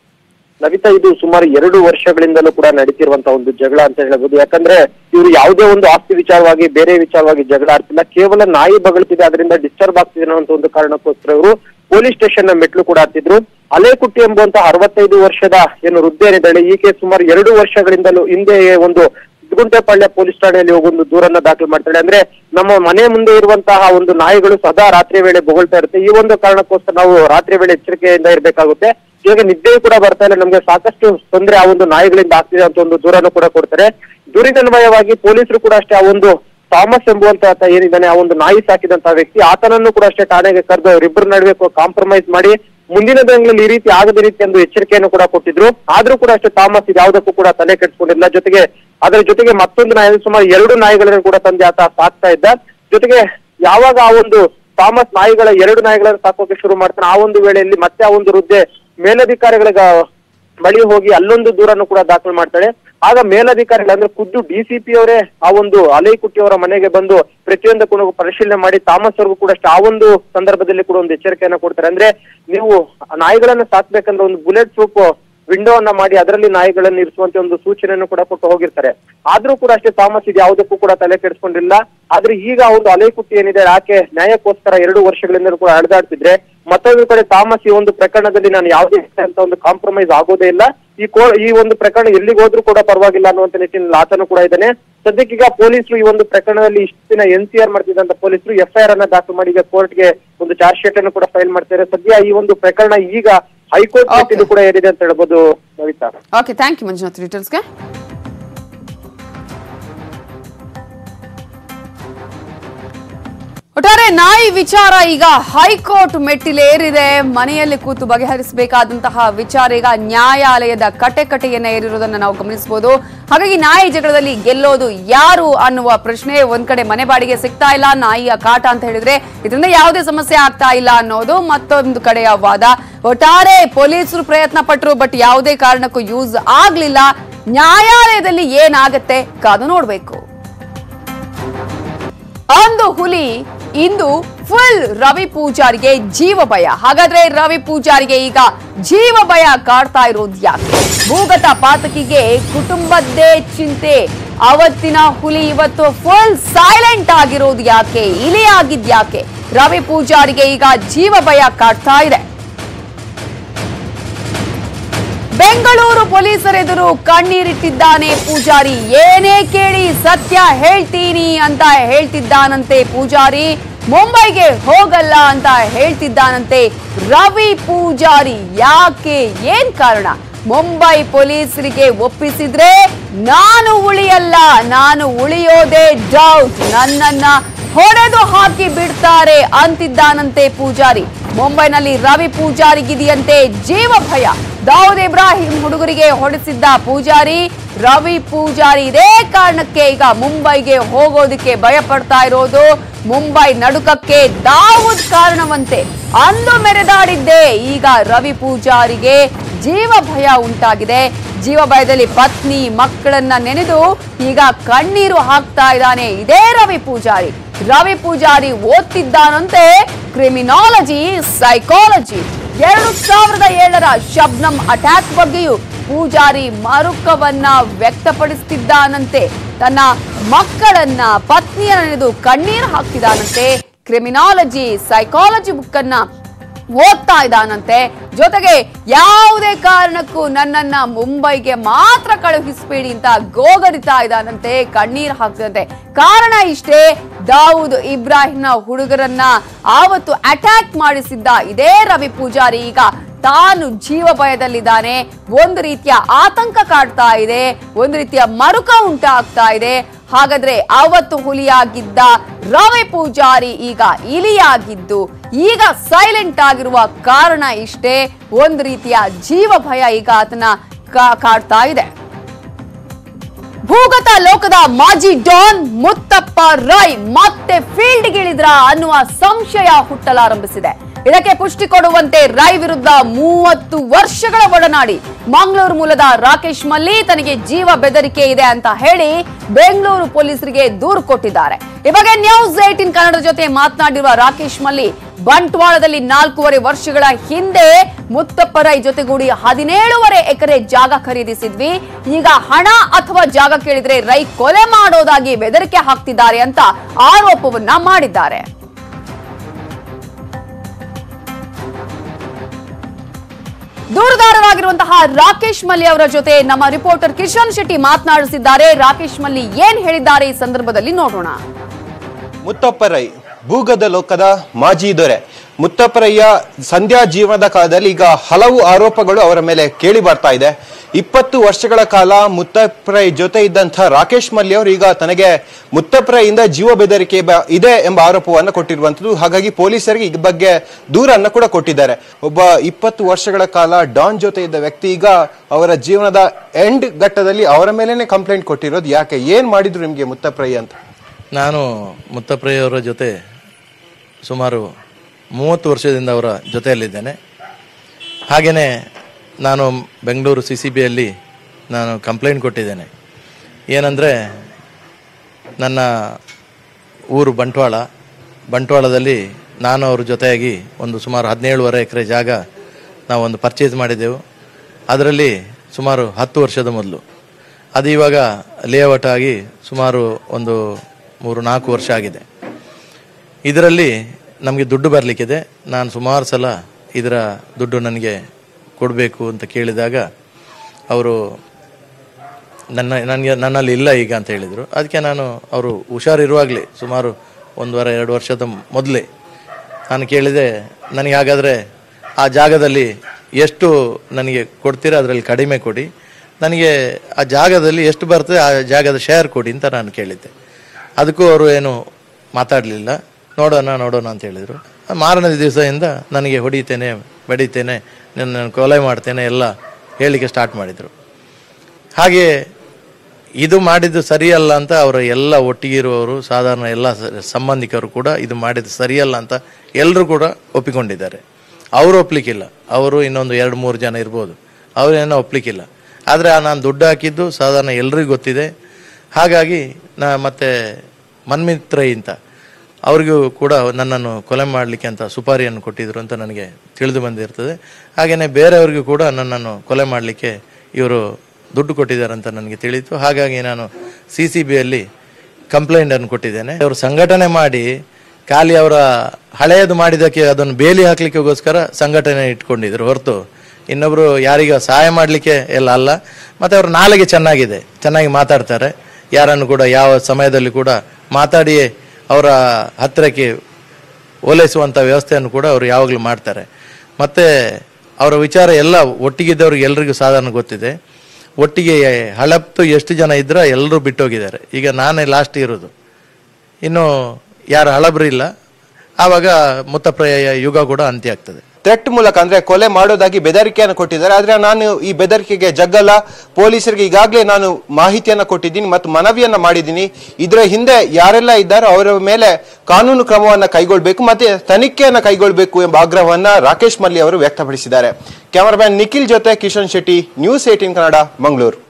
I: ನವಿತಾ ಇದು ಸುಮಾರು ಎರಡು ವರ್ಷಗಳಿಂದಲೂ ಕೂಡ ನಡೀತಿರುವಂತಹ ಒಂದು ಜಗಳ ಅಂತ ಹೇಳ್ಬೋದು ಯಾಕಂದ್ರೆ ಇವರು ಯಾವುದೇ ಒಂದು ಆಸ್ತಿ ವಿಚಾರವಾಗಿ ಬೇರೆ ವಿಚಾರವಾಗಿ ಜಗಳ ಆಡ್ತಿಲ್ಲ ಕೇವಲ ನಾಯಿ ಬಗಳ್ತಿದೆ ಅದರಿಂದ ಡಿಸ್ಟರ್ಬ್ ಆಗ್ತಿದೆ ಅನ್ನೋ ಒಂದು ಕಾರಣಕ್ಕೋಸ್ಕರ ಇವರು ಪೊಲೀಸ್ ಸ್ಟೇಷನ್ ನ ಮೆಟ್ಲು ಕೂಡ ಹತ್ತಿದ್ರು ಅಲೇಕುಟ್ಟಿ ಎಂಬುವಂತಹ ಅರವತ್ತೈದು ವರ್ಷದ ಏನು ವೃದ್ಧೆ ಏನಿದ್ದಾಳೆ ಈಕೆ ಸುಮಾರು ಎರಡು ವರ್ಷಗಳಿಂದಲೂ ಹಿಂದೆ ಒಂದು ಗುಂಟೆಪಾಳ್ಯ ಪೊಲೀಸ್ ಠಾಣೆಯಲ್ಲಿ ಹೋಗಿ ಒಂದು ದೂರನ್ನ ದಾಖಲು ಮಾಡ್ತಾಳೆ ಅಂದ್ರೆ ನಮ್ಮ ಮನೆ ಮುಂದೆ ಇರುವಂತಹ ಒಂದು ನಾಯಿಗಳು ಸದಾ ರಾತ್ರಿ ವೇಳೆ ಬೊಗಳ್ತಾ ಇರುತ್ತೆ ಈ ಒಂದು ಕಾರಣಕ್ಕೋಸ್ಕರ ನಾವು ರಾತ್ರಿ ವೇಳೆ ಎಚ್ಚರಿಕೆಯಿಂದ ಇರಬೇಕಾಗುತ್ತೆ ಇವಾಗ ನಿದ್ದೆಯೂ ಕೂಡ ಬರ್ತಾ ಇಲ್ಲ ನಮ್ಗೆ ಸಾಕಷ್ಟು ತೊಂದರೆ ಆ ಒಂದು ನಾಯಿಗಳಿಂದ ಆಗ್ತಿದೆ ಅಂತ ಒಂದು ದೂರನ್ನು ಕೂಡ ಕೊಡ್ತಾರೆ ದೂರಿನನ್ವಯವಾಗಿ ಪೊಲೀಸರು ಕೂಡ ಅಷ್ಟೇ ಆ ಒಂದು ಥಾಮಸ್ ಎಂಬುವಂತ ಆತ ಏನಿದ್ದಾನೆ ಆ ಒಂದು ನಾಯಿ ಸಾಕಿದಂತಹ ವ್ಯಕ್ತಿ ಆತನನ್ನು ಕೂಡ ಅಷ್ಟೇ ಠಾಣೆಗೆ ಕರೆದು ಅವರಿಬ್ಬರ ನಡುವೆ ಕಾಂಪ್ರಮೈಸ್ ಮಾಡಿ ಮುಂದಿನ ದಿನಗಳಲ್ಲಿ ಈ ರೀತಿ ಆಗದ ರೀತಿ ಒಂದು ಎಚ್ಚರಿಕೆಯನ್ನು ಕೂಡ ಕೊಟ್ಟಿದ್ರು ಆದ್ರೂ ಕೂಡ ಅಷ್ಟೇ ಥಾಮಸ್ ಇದ್ಯಾವುದಕ್ಕೂ ಕೂಡ ತಲೆ ಕೆಡಿಸ್ಕೊಂಡಿಲ್ಲ ಜೊತೆಗೆ ಅದರ ಜೊತೆಗೆ ಮತ್ತೊಂದು ನಾಯಿ ಸುಮಾರು ಎರಡು ನಾಯಿಗಳನ್ನು ಕೂಡ ತಂದೆ ಆತ ಸಾಕ್ತಾ ಇದ್ದ ಜೊತೆಗೆ ಯಾವಾಗ ಆ ಒಂದು ಥಾಮಸ್ ನಾಯಿಗಳ ಎರಡು ನಾಯಿಗಳನ್ನು ಸಾಕೋಕೆ ಶುರು ಮಾಡ್ತಾನೆ ಆ ಒಂದು ವೇಳೆಯಲ್ಲಿ ಮತ್ತೆ ಆ ಒಂದು ವೃದ್ಧೆ ಮೇಲಧಿಕಾರಿಗಳಿಗೆ ಬಳಿ ಹೋಗಿ ಅಲ್ಲೊಂದು ದೂರನ್ನು ಕೂಡ ದಾಖಲು ಮಾಡ್ತಾಳೆ ಆಗ ಮೇಲಧಿಕಾರಿಗಳು ಅಂದ್ರೆ ಖುದ್ದು ಡಿಸಿಪಿ ಅವರೇ ಆ ಒಂದು ಅಲೈಕುಟ್ಟಿ ಅವರ ಮನೆಗೆ ಬಂದು ಪ್ರತಿಯೊಂದಕ್ಕೂ ಪರಿಶೀಲನೆ ಮಾಡಿ ತಾಮಸ್ ಅವ್ರಿಗೂ ಕೂಡ ಅಷ್ಟೇ ಆ ಒಂದು ಸಂದರ್ಭದಲ್ಲಿ ಕೂಡ ಒಂದು ಎಚ್ಚರಿಕೆಯನ್ನ ಕೊಡ್ತಾರೆ ಅಂದ್ರೆ ನೀವು ನಾಯಿಗಳನ್ನ ಸಾಕ್ಬೇಕಂದ್ರೆ ಒಂದು ಬುಲೆಟ್ ಪ್ರೂಫ್ ವಿಂಡೋ ಅನ್ನ ಮಾಡಿ ಅದರಲ್ಲಿ ನಾಯಿಗಳನ್ನು ಇರಿಸುವಂತೆ ಒಂದು ಸೂಚನೆಯನ್ನು ಕೂಡ ಕೊಟ್ಟು ಹೋಗಿರ್ತಾರೆ ಆದ್ರೂ ಕೂಡ ಅಷ್ಟೇ ತಾಮಸ್ ಇದು ಯಾವುದಕ್ಕೂ ಕೂಡ ತಲೆ ಕೆಡಿಸ್ಕೊಂಡಿಲ್ಲ ಆದ್ರೆ ಈಗ ಆ ಒಂದು ಅಲೆಕುಟ್ಟಿ ಏನಿದೆ ಆಕೆ ನ್ಯಾಯಕ್ಕೋಸ್ಕರ ಎರಡು ವರ್ಷಗಳಿಂದಲೂ ಕೂಡ ಅಳೆದಾಡ್ತಿದ್ರೆ ಮತ್ತೊಂದು ಕಡೆ ತಾಮಸ್ ಈ ಒಂದು ಪ್ರಕರಣದಲ್ಲಿ ನಾನು ಯಾವುದೇ ಅಂತ ಒಂದು ಕಾಂಪ್ರಮೈಸ್ ಆಗೋದೇ ಇಲ್ಲ ಈ ಕೋ ಈ ಒಂದು ಪ್ರಕರಣ ಎಲ್ಲಿಗೆ ಹೋದ್ರೂ ಕೂಡ ಪರವಾಗಿಲ್ಲ ಅನ್ನುವಂತ ನಿಟ್ಟಿನಲ್ಲಿ ಆತನು ಕೂಡ ಇದ್ದಾನೆ ಸದ್ಯಕ್ಕೀಗ ಪೊಲೀಸರು ಈ ಒಂದು ಪ್ರಕರಣದಲ್ಲಿ ಇಷ್ಟು ದಿನ ಎನ್ ಸಿ ಆರ್ ಮಾಡ್ತಿದ್ದಂತ ಪೊಲೀಸರು ಎಫ್ಐಆರ್ ಅನ್ನ ದಾಖಲು ಮಾಡಿ ಈಗ ಕೋರ್ಟ್ಗೆ ಒಂದು ಚಾರ್ಜ್ ಶೀಟ್ ಅನ್ನು ಕೂಡ ಫೈಲ್ ಮಾಡ್ತಾರೆ ಸದ್ಯ ಈ ಒಂದು ಪ್ರಕರಣ ಈಗ ಹೈಕೋರ್ಟ್
A: Okay.
I: ಮೆಟ್ಟಿಲು ಕೂಡ ಏರಿದೆ ಅಂತ ಹೇಳ್ಬೋದು Navitha
A: okay thank you Manjunath ಡೀಟೇಲ್ಸ್ಗೆ ಒಟ್ಟಾರೆ ನಾಯಿ ವಿಚಾರ ಈಗ ಹೈಕೋರ್ಟ್ ಮೆಟ್ಟಿಲೇರಿದೆ ಮನೆಯಲ್ಲಿ ಕೂತು ಬಗೆಹರಿಸಬೇಕಾದಂತಹ ವಿಚಾರ ಈಗ ನ್ಯಾಯಾಲಯದ ಕಟೆಕಟೆಯನ್ನ ಏರಿರುವುದನ್ನು ನಾವು ಗಮನಿಸಬಹುದು ಹಾಗಾಗಿ ನಾಯಿ ಜಗಳದಲ್ಲಿ ಗೆಲ್ಲೋದು ಯಾರು ಅನ್ನುವ ಪ್ರಶ್ನೆ ಒಂದ್ ಕಡೆ ಮನೆ ಬಾಡಿಗೆ ಸಿಗ್ತಾ ಇಲ್ಲ ನಾಯಿಯ ಕಾಟ ಅಂತ ಹೇಳಿದ್ರೆ ಇದರಿಂದ ಯಾವುದೇ ಸಮಸ್ಯೆ ಆಗ್ತಾ ಇಲ್ಲ ಅನ್ನೋದು ಮತ್ತೊಂದು ಕಡೆಯ ವಾದ ಒಟ್ಟಾರೆ ಪೊಲೀಸರು ಪ್ರಯತ್ನ ಪಟ್ಟರು ಬಟ್ ಯಾವುದೇ ಕಾರಣಕ್ಕೂ ಯೂಸ್ ಆಗ್ಲಿಲ್ಲ ನ್ಯಾಯಾಲಯದಲ್ಲಿ ಏನಾಗತ್ತೆ ಕಾದು ನೋಡ್ಬೇಕು ಅಂದು ಹುಲಿ ಇಂದು ಫುಲ್ ರವಿ ಪೂಜಾರಿಗೆ ಜೀವ ಭಯ ಹಾಗಾದ್ರೆ ರವಿ ಪೂಜಾರಿಗೆ ಈಗ ಜೀವ ಭಯ ಕಾಡ್ತಾ ಇರೋದು ಯಾಕೆ ಭೂಗತ ಪಾತಕಿಗೆ ಕುಟುಂಬದ್ದೇ ಚಿಂತೆ ಅವತ್ತಿನ ಹುಲಿ ಇವತ್ತು ಫುಲ್ ಸೈಲೆಂಟ್ ಆಗಿರೋದು ಯಾಕೆ ಇಲಿ ಆಗಿದ್ ಯಾಕೆ ರವಿ ಪೂಜಾರಿಗೆ ಈಗ ಜೀವ ಭಯ ಕಾಡ್ತಾ ಇದೆ ಬೆಂಗಳೂರು ಪೊಲೀಸರೆದುರು ಕಣ್ಣೀರಿಟ್ಟಿದ್ದಾನೆ ಪೂಜಾರಿ ಏನೇ ಕೇಳಿ ಸತ್ಯ ಹೇಳ್ತೀನಿ ಅಂತ ಹೇಳ್ತಿದ್ದಾನಂತೆ ಪೂಜಾರಿ ಮುಂಬೈಗೆ ಹೋಗಲ್ಲ ಅಂತ ಹೇಳ್ತಿದ್ದಾನಂತೆ ರವಿ ಪೂಜಾರಿ ಯಾಕೆ ಏನ್ ಕಾರಣ ಮುಂಬೈ ಪೊಲೀಸರಿಗೆ ಒಪ್ಪಿಸಿದ್ರೆ ನಾನು ಉಳಿಯಲ್ಲ ನಾನು ಉಳಿಯೋದೇ ಡೌಟ್ ನನ್ನನ್ನ ಹೊಡೆದು ಹಾಕಿ ಬಿಡ್ತಾರೆ ಅಂತಿದ್ದಾನಂತೆ ಪೂಜಾರಿ ಮುಂಬೈನಲ್ಲಿ ರವಿ ಪೂಜಾರಿಗಿದೆಯಂತೆ ಜೀವ ಭಯ ದಾವೂದ್ ಇಬ್ರಾಹಿಂ ಹುಡುಗರಿಗೆ ಹೊಡೆಸಿದ್ದ ಪೂಜಾರಿ ರವಿ ಪೂಜಾರಿ ಇದೇ ಕಾರಣಕ್ಕೆ ಈಗ ಮುಂಬೈಗೆ ಹೋಗೋದಕ್ಕೆ ಭಯ ಪಡ್ತಾ ಇರೋದು ಮುಂಬೈ ನಡುಕಕ್ಕೆ ದಾವೂದ್ ಕಾರಣವಂತೆ ಅಂದು ಮೆರೆದಾಡಿದ್ದೆ ಈಗ ರವಿ ಪೂಜಾರಿಗೆ ಜೀವ ಭಯ ಉಂಟಾಗಿದೆ ಜೀವ ಭಯದಲ್ಲಿ ಪತ್ನಿ ಮಕ್ಕಳನ್ನ ನೆನೆದು ಈಗ ಕಣ್ಣೀರು ಹಾಕ್ತಾ ಇದ್ದಾನೆ ಇದೇ ರವಿ ಪೂಜಾರಿ ರವಿ ಪೂಜಾರಿ ಓದ್ತಿದ್ದಾನಂತೆ ಕ್ರಿಮಿನಾಲಜಿ ಸೈಕಾಲಜಿ ಎರಡು ಸಾವಿರದ ಏಳರ ಶಬ್ನಂ ಅಟ್ಯಾಕ್ ಬಗ್ಗೆಯೂ ಪೂಜಾರಿ ಮರುಕವನ್ನ ವ್ಯಕ್ತಪಡಿಸುತ್ತಿದ್ದಾನಂತೆ ತನ್ನ ಮಕ್ಕಳನ್ನ ಪತ್ನಿಯನ್ನ ನೆನೆದು ಕಣ್ಣೀರು ಹಾಕ್ತಿದ್ದಾನಂತೆ ಕ್ರಿಮಿನಾಲಜಿ ಸೈಕಾಲಜಿ ಬುಕ್ ಅನ್ನ ಓದ್ತಾ ಇದ್ದಾನಂತೆ ಜೊತೆಗೆ ಯಾವುದೇ ಕಾರಣಕ್ಕೂ ನನ್ನನ್ನ ಮುಂಬೈಗೆ ಮಾತ್ರ ಕಳುಹಿಸಬೇಡಿ ಅಂತ ಗೋಗರಿತಾ ಇದ್ದಾನಂತೆ ಕಣ್ಣೀರ್ ಹಾಕ್ದಂತೆ ಕಾರಣ ಇಷ್ಟೇ ದಾವೂದ್ ಇಬ್ರಾಹಿಂನ ಹುಡುಗರನ್ನ ಆವತ್ತು ಅಟ್ಯಾಕ್ ಮಾಡಿಸಿದ್ದ ಇದೇ ರವಿ ಪೂಜಾರಿ ಈಗ ತಾನು ಜೀವ ಭಯದಲ್ಲಿದ್ದಾನೆ ಒಂದು ರೀತಿಯ ಆತಂಕ ಕಾಡ್ತಾ ಇದೆ ಒಂದು ರೀತಿಯ ಮರುಕ ಉಂಟಾಗ್ತಾ ಇದೆ ಹಾಗಾದ್ರೆ ಅವತ್ತು ಹುಲಿಯಾಗಿದ್ದ ರವಿ ಪೂಜಾರಿ ಈಗ ಇಲಿಯಾಗಿದ್ದು ಈಗ ಸೈಲೆಂಟ್ ಆಗಿರುವ ಕಾರಣ ಇಷ್ಟೇ ಒಂದು ರೀತಿಯ ಜೀವ ಭಯ ಈಗ ಆತನ ಕಾ- ಕಾಡ್ತಾ ಇದೆ ಭೂಗತ ಲೋಕದ ಮಾಜಿ ಡಾನ್ ಮುತ್ತಪ್ಪ ರೈ ಮತ್ತೆ ಫೀಲ್ಡ್ಗಿಳಿದ್ರ ಅನ್ನುವ ಸಂಶಯ ಹುಟ್ಟಲಾರಂಭಿಸಿದೆ ಇದಕ್ಕೆ ಪುಷ್ಟಿ ಕೊಡುವಂತೆ ರೈ ವಿರುದ್ಧ ಮೂವತ್ತು ವರ್ಷಗಳ ಒಡನಾಡಿ ಮಂಗಳೂರು ಮೂಲದ ರಾಕೇಶ್ ಮಲ್ಲಿ ತನಗೆ ಜೀವ ಬೆದರಿಕೆ ಇದೆ ಅಂತ ಹೇಳಿ ಬೆಂಗಳೂರು ಪೊಲೀಸರಿಗೆ ದೂರು ಕೊಟ್ಟಿದ್ದಾರೆ ಈ ಬಗ್ಗೆ ನ್ಯೂಸ್ ಏಟಿನ್ ಕನ್ನಡ ಜೊತೆ ಮಾತನಾಡಿರುವ ರಾಕೇಶ್ ಮಲ್ಲಿ ಬಂಟ್ವಾಳದಲ್ಲಿ ನಾಲ್ಕೂವರೆ ವರ್ಷಗಳ ಹಿಂದೆ ಮುತ್ತಪ್ಪ ರೈ ಜೊತೆಗೂಡಿ ಹದಿನೇಳುವರೆ ಎಕರೆ ಜಾಗ ಖರೀದಿಸಿದ್ವಿ ಈಗ ಹಣ ಅಥವಾ ಜಾಗ ಕೇಳಿದ್ರೆ ರೈ ಕೊಲೆ ಮಾಡೋದಾಗಿ ಬೆದರಿಕೆ ಹಾಕ್ತಿದ್ದಾರೆ ಅಂತ ಆರೋಪವನ್ನ ಮಾಡಿದ್ದಾರೆ ದೂರುದಾರರಾಗಿರುವಂತಹ ರಾಕೇಶ್ ಮಲ್ಲಿ ಅವರ ಜೊತೆ ನಮ್ಮ ರಿಪೋರ್ಟರ್ ಕಿಶನ್ ಶೆಟ್ಟಿ ಮಾತನಾಡಿಸಿದ್ದಾರೆ ರಾಕೇಶ್ ಮಲ್ಲಿ ಏನ್ ಹೇಳಿದ್ದಾರೆ ಈ ಸಂದರ್ಭದಲ್ಲಿ ನೋಡೋಣ
J: ಮುತ್ತಪ್ಪರೈ ಭೂಗದ ಲೋಕದ ಮಾಜಿ ದೊರೆ ಮುತ್ತಪ್ಪರಯ್ಯ ಸಂಧ್ಯಾ ಜೀವನದ ಕಾಲದಲ್ಲಿ ಈಗ ಹಲವು ಆರೋಪಗಳು ಅವರ ಮೇಲೆ ಕೇಳಿ ಬರ್ತಾ ಇದೆ ಇಪ್ಪತ್ತು ವರ್ಷಗಳ ಕಾಲ ಮುತ್ತಪ್ಪರೈ ಜೊತೆ ಇದ್ದಂಥ ರಾಕೇಶ್ ಮಲ್ಲಿ ಅವರು ಈಗ ತನಗೆ ಮುತ್ತಪ್ಪರೈಯಿಂದ ಜೀವ ಬೆದರಿಕೆ ಬ- ಇದೆ ಎಂಬ ಆರೋಪವನ್ನು ಕೊಟ್ಟಿರುವಂತದ್ದು ಹಾಗಾಗಿ ಪೊಲೀಸರಿಗೆ ಈ ಬಗ್ಗೆ ದೂರನ್ನ ಕೂಡ ಕೊಟ್ಟಿದ್ದಾರೆ ಒಬ್ಬ ಇಪ್ಪತ್ತು ವರ್ಷಗಳ ಕಾಲ ಡಾನ್ ಜೊತೆ ಇದ್ದ ವ್ಯಕ್ತಿ ಈಗ ಅವರ ಜೀವನದ ಎಂಡ್ ಘಟ್ಟದಲ್ಲಿ ಅವರ ಮೇಲೇನೆ ಕಂಪ್ಲೇಂಟ್ ಕೊಟ್ಟಿರೋದು ಯಾಕೆ ಏನ್ ಮಾಡಿದ್ರು ನಿಮ್ಗೆ ಮುತ್ತಪ್ಪರೈ ಅಂತ
K: ನಾನು ಮುತ್ತಪ್ರಯ್ಯವರ ಜೊತೆ ಸುಮಾರು ಮೂವತ್ತು ವರ್ಷದಿಂದ ಅವರ ಜೊತೆಯಲ್ಲಿದ್ದೇನೆ ಹಾಗೆಯೇ ನಾನು ಬೆಂಗಳೂರು ಸಿ ಸಿ ಬಿಯಲ್ಲಿ ನಾನು ಕಂಪ್ಲೇಂಟ್ ಕೊಟ್ಟಿದ್ದೇನೆ ಏನಂದರೆ ನನ್ನ ಊರು ಬಂಟ್ವಾಳ ಬಂಟ್ವಾಳದಲ್ಲಿ ನಾನು ಅವ್ರ ಜೊತೆಯಾಗಿ ಒಂದು ಸುಮಾರು ಹದಿನೇಳುವರೆ ಎಕರೆ ಜಾಗ ನಾವು ಒಂದು ಪರ್ಚೇಸ್ ಮಾಡಿದ್ದೆವು ಅದರಲ್ಲಿ ಸುಮಾರು ಹತ್ತು ವರ್ಷದ ಮೊದಲು ಅದು ಇವಾಗ ಲೇಔಟ್ ಆಗಿ ಸುಮಾರು ಒಂದು ಮೂರು ನಾಲ್ಕು ವರ್ಷ ಆಗಿದೆ ಇದರಲ್ಲಿ ನಮಗೆ ದುಡ್ಡು ಬರಲಿಕ್ಕಿದೆ ನಾನು ಸುಮಾರು ಸಲ ಇದರ ದುಡ್ಡು ನನಗೆ ಕೊಡಬೇಕು ಅಂತ ಕೇಳಿದಾಗ ಅವರು ನನ್ನ ನನಗೆ ನನ್ನಲ್ಲಿ ಇಲ್ಲ ಈಗ ಅಂತ ಹೇಳಿದರು ಅದಕ್ಕೆ ನಾನು ಅವರು ಹುಷಾರಿರುವಾಗಲೇ ಸುಮಾರು ಒಂದೂವರೆ ಎರಡು ವರ್ಷದ ಮೊದಲೇ ನಾನು ಕೇಳಿದೆ ನನಗೆ ಹಾಗಾದರೆ ಆ ಜಾಗದಲ್ಲಿ ಎಷ್ಟು ನನಗೆ ಕೊಡ್ತೀರಾ ಅದರಲ್ಲಿ ಕಡಿಮೆ ಕೊಡಿ ನನಗೆ ಆ ಜಾಗದಲ್ಲಿ ಎಷ್ಟು ಬರ್ತದೆ ಆ ಜಾಗದ ಶೇರ್ ಕೊಡಿ ಅಂತ ನಾನು ಕೇಳಿದ್ದೆ ಅದಕ್ಕೂ ಅವರು ಏನು ಮಾತಾಡಲಿಲ್ಲ ನೋಡೋಣ ನೋಡೋಣ ಅಂತ ಹೇಳಿದರು ಮಾರನೇ ದಿವಸದಿಂದ ನನಗೆ ಹೊಡಿತೇನೆ ಬಡಿತೇನೆ ನನ್ನ ಕೊಲೆ ಮಾಡ್ತೇನೆ ಎಲ್ಲ ಹೇಳಲಿಕ್ಕೆ ಸ್ಟಾರ್ಟ್ ಮಾಡಿದರು ಹಾಗೆ ಇದು ಮಾಡಿದ್ದು ಸರಿಯಲ್ಲ ಅಂತ ಅವರ ಎಲ್ಲ ಒಟ್ಟಿಗೆ ಇರುವವರು ಸಾಧಾರಣ ಎಲ್ಲ ಸ- ಸಂಬಂಧಿಕರು ಕೂಡ ಇದು ಮಾಡಿದ್ದು ಸರಿಯಲ್ಲ ಅಂತ ಎಲ್ಲರೂ ಕೂಡ ಒಪ್ಪಿಕೊಂಡಿದ್ದಾರೆ ಅವರು ಒಪ್ಲಿಕ್ಕಿಲ್ಲ ಅವರು ಇನ್ನೊಂದು ಎರಡು ಮೂರು ಜನ ಇರ್ಬೋದು ಅವರೇನೋ ಒಪ್ಲಿಕ್ಕಿಲ್ಲ ಆದರೆ ನಾನು ದುಡ್ಡು ಹಾಕಿದ್ದು ಸಾಧಾರಣ ಎಲ್ರಿಗೂ ಗೊತ್ತಿದೆ ಹಾಗಾಗಿ ನಾ ಮತ್ತೆ ಮನ್ಮಿತ್ರೈ ಅಂತ ಅವರಿಗೂ ಕೂಡ ನನ್ನನ್ನು ಕೊಲೆ ಮಾಡಲಿಕ್ಕೆ ಅಂತ ಸುಪಾರಿಯನ್ನು ಕೊಟ್ಟಿದ್ರು ಅಂತ ನನಗೆ ತಿಳಿದು ಬಂದಿರ್ತದೆ ಹಾಗೆಯೇ ಬೇರೆಯವರಿಗೂ ಕೂಡ ನನ್ನನ್ನು ಕೊಲೆ ಮಾಡಲಿಕ್ಕೆ ಇವರು ದುಡ್ಡು ಕೊಟ್ಟಿದ್ದಾರೆ ಅಂತ ನನಗೆ ತಿಳಿಯಿತು ಹಾಗಾಗಿ ನಾನು ಸಿ ಸಿ ಬಿಯಲ್ಲಿ ಕಂಪ್ಲೇಂಟನ್ನು ಕೊಟ್ಟಿದ್ದೇನೆ ಅವರು ಸಂಘಟನೆ ಮಾಡಿ ಖಾಲಿ ಅವರ ಹಳೆಯದು ಮಾಡಿದ್ದಕ್ಕೆ ಅದನ್ನು ಬೇಲಿ ಹಾಕ್ಲಿಕ್ಕೋಸ್ಕರ ಸಂಘಟನೆ ಇಟ್ಕೊಂಡಿದ್ರು ಹೊರತು ಇನ್ನೊಬ್ರು ಯಾರಿಗ ಸಹಾಯ ಮಾಡಲಿಕ್ಕೆ ಎಲ್ಲ ಅಲ್ಲ ಮತ್ತೆ ಅವ್ರ ನಾಲಿಗೆ ಚೆನ್ನಾಗಿದೆ ಚೆನ್ನಾಗಿ ಮಾತಾಡ್ತಾರೆ ಯಾರನ್ನು ಕೂಡ ಯಾವ ಸಮಯದಲ್ಲಿ ಕೂಡ ಮಾತಾಡಿಯೇ ಅವರ ಹತ್ತಿರಕ್ಕೆ ಓಲೈಸುವಂಥ ವ್ಯವಸ್ಥೆಯನ್ನು ಕೂಡ ಅವರು ಯಾವಾಗಲೂ ಮಾಡ್ತಾರೆ ಮತ್ತು ಅವರ ವಿಚಾರ ಎಲ್ಲ ಒಟ್ಟಿಗಿದ್ದವ್ರಿಗೆ ಎಲ್ರಿಗೂ ಸಾಧಾರಣ ಗೊತ್ತಿದೆ ಒಟ್ಟಿಗೆ ಹಳಪ್ತು ಎಷ್ಟು ಜನ ಇದ್ರ ಎಲ್ಲರೂ ಬಿಟ್ಟೋಗಿದ್ದಾರೆ ಈಗ ನಾನೇ ಲಾಸ್ಟ್ ಇರೋದು ಇನ್ನು ಯಾರು ಹಳಬ್ರು ಇಲ್ಲ ಆವಾಗ ಮುತ್ತಪ್ರಾಯ ಯುಗ ಕೂಡ ಅಂತ್ಯ ಆಗ್ತದೆ
J: ಥ್ರೆಟ್ ಮೂಲಕ ಅಂದ್ರೆ ಕೊಲೆ ಮಾಡೋದಾಗಿ ಬೆದರಿಕೆಯನ್ನು ಕೊಟ್ಟಿದ್ದಾರೆ ಆದ್ರೆ ನಾನು ಈ ಬೆದರಿಕೆಗೆ ಜಗ್ಗಲ್ಲ ಪೊಲೀಸರಿಗೆ ಈಗಾಗಲೇ ನಾನು ಮಾಹಿತಿಯನ್ನ ಕೊಟ್ಟಿದ್ದೀನಿ ಮತ್ತು ಮನವಿಯನ್ನ ಮಾಡಿದ್ದೀನಿ ಇದರ ಹಿಂದೆ ಯಾರೆಲ್ಲ ಇದ್ದಾರೋ ಅವರ ಮೇಲೆ ಕಾನೂನು ಕ್ರಮವನ್ನ ಕೈಗೊಳ್ಳಬೇಕು ಮತ್ತೆ ತನಿಖೆಯನ್ನ ಕೈಗೊಳ್ಳಬೇಕು ಎಂಬ ಆಗ್ರಹವನ್ನ ರಾಕೇಶ್ ಮಲ್ಲಿ ಅವರು ವ್ಯಕ್ತಪಡಿಸಿದ್ದಾರೆ ಕ್ಯಾಮರಾಮ್ಯಾನ್ ನಿಖಿಲ್ ಜೊತೆ ಕಿಶನ್ ಶೆಟ್ಟಿ ನ್ಯೂಸ್ ಏಟೀನ್ ಕನ್ನಡ ಮಂಗಳೂರು